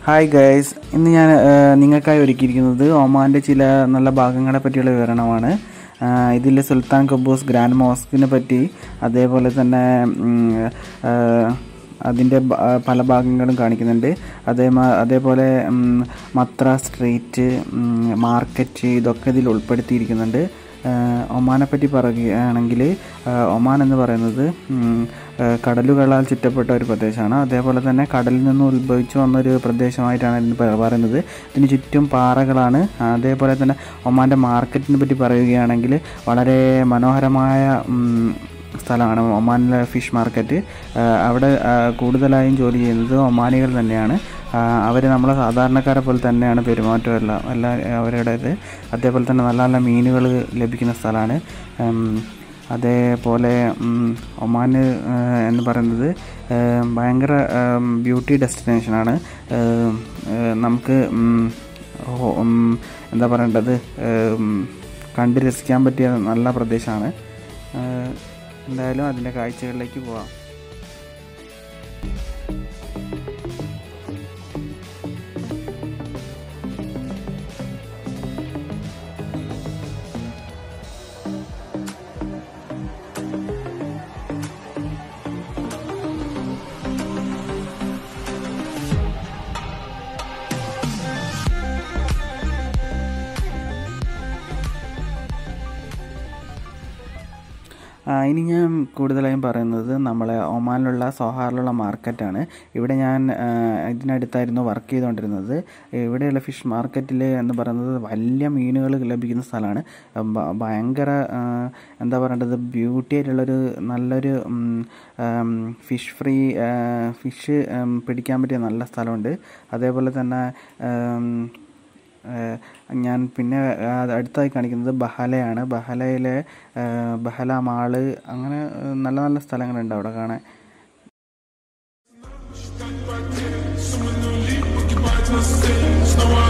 hi guys ഇന്ന് ഞാൻ ആ, നിങ്ങൾക്കായി ഒരുക്കിയിരിക്കുന്നത് ഒമാൻ്റെ ചില നല്ല ഭാഗങ്ങളെ പറ്റിയുള്ള വിവരണമാണ് ഇതിൽ സുൽത്താൻ കബൂസ് ഗ്രാൻഡ് മോസ്കിനെ പറ്റി അതേപോലെ തന്നെ ഉം, ആ, അതിൻ്റെ ബ- ആ, പല ഭാഗങ്ങളും കാണിക്കുന്നുണ്ട് അതേ അതേപോലെ ഉം, മത്ര സ്ട്രീറ്റ് ഉം, മാർക്കറ്റ് ഇതൊക്കെ ഇതിൽ ഉൾപ്പെടുത്തിയിരിക്കുന്നുണ്ട് ആഹ് ഒമാനെ പറ്റി പറയുകയാണെങ്കിൽ ആഹ് ഒമാൻ എന്ന് പറയുന്നത് ഉം, ആഹ് കടലുകളാൽ ചുറ്റപ്പെട്ട ഒരു പ്രദേശമാണ് അതേപോലെ തന്നെ കടലിൽ നിന്ന് ഉത്ഭവിച്ചു വന്നൊരു പ്രദേശമായിട്ടാണ് ഇതിന് പ- പറയുന്നത് ഇതിന് ചുറ്റും പാറകളാണ് അതേപോലെ തന്നെ ഒമാൻ്റെ മാർക്കറ്റിനെ പറ്റി പറയുകയാണെങ്കിൽ വളരെ മനോഹരമായ ഉം, സ്ഥലമാണ് ഒമാനിലെ ഫിഷ് മാർക്കറ്റ് ആഹ് അവിടെ ആഹ് കൂടുതലായും ജോലി ചെയ്യുന്നത് ഒമാനികൾ തന്നെയാണ് അവർ നമ്മളെ സാധാരണക്കാരെ പോലെ തന്നെയാണ് പെരുമാറ്റം എല്ലാം എല്ലാ അവരുടേത് അതേപോലെ തന്നെ നല്ല നല്ല മീനുകൾ ലഭിക്കുന്ന സ്ഥലമാണ് ഉം, അതേപോലെ ഉം, ഒമാൻ ആഹ് എന്ന് പറയുന്നത് ആഹ് ഭയങ്കര ആഹ് ബ്യൂട്ടി ഡെസ്റ്റിനേഷനാണ് ആഹ് ആഹ് നമുക്ക് ഉം, ഹോ- ഉം, എന്താ പറയേണ്ടത് ഉം, കണ്ട് രസിക്കാൻ പറ്റിയ നല്ല പ്രദേശമാണ് ആഹ് എന്തായാലും അതിൻ്റെ കാഴ്ചകളിലേക്ക് പോവാം ആ, ഇനി ഞാൻ കൂടുതലായും പറയുന്നത് നമ്മളെ ഒമാനിലുള്ള സോഹാറിലുള്ള മാർക്കറ്റാണ് ഇവിടെ ഞാൻ ആ, ഇതിനടുത്തായിരുന്നു വർക്ക് ചെയ്തുകൊണ്ടിരുന്നത് ഇവിടെയുള്ള ഫിഷ് മാർക്കറ്റിൽ എന്ന് പറയുന്നത് വലിയ മീനുകൾ ലഭിക്കുന്ന സ്ഥലമാണ് ഭ- ഭയങ്കര ആ, എന്താ പറയേണ്ടത് ബ്യൂട്ടി ആയിട്ടുള്ളൊരു നല്ലൊരു ഫിഷ് ഫ്രീ ഫിഷ് പിടിക്കാൻ പറ്റിയ നല്ല സ്ഥലമുണ്ട് അതേപോലെ തന്നെ ഉം, ഏഹ് ഞാൻ പിന്നെ ആ, അടുത്തായി കാണിക്കുന്നത് ബഹലയാണ് ബഹലയിലെ ഏഹ് ബഹല മാള് അങ്ങനെ ഏഹ് നല്ല നല്ല സ്ഥലങ്ങളുണ്ട് അവിടെ കാണാൻ Snow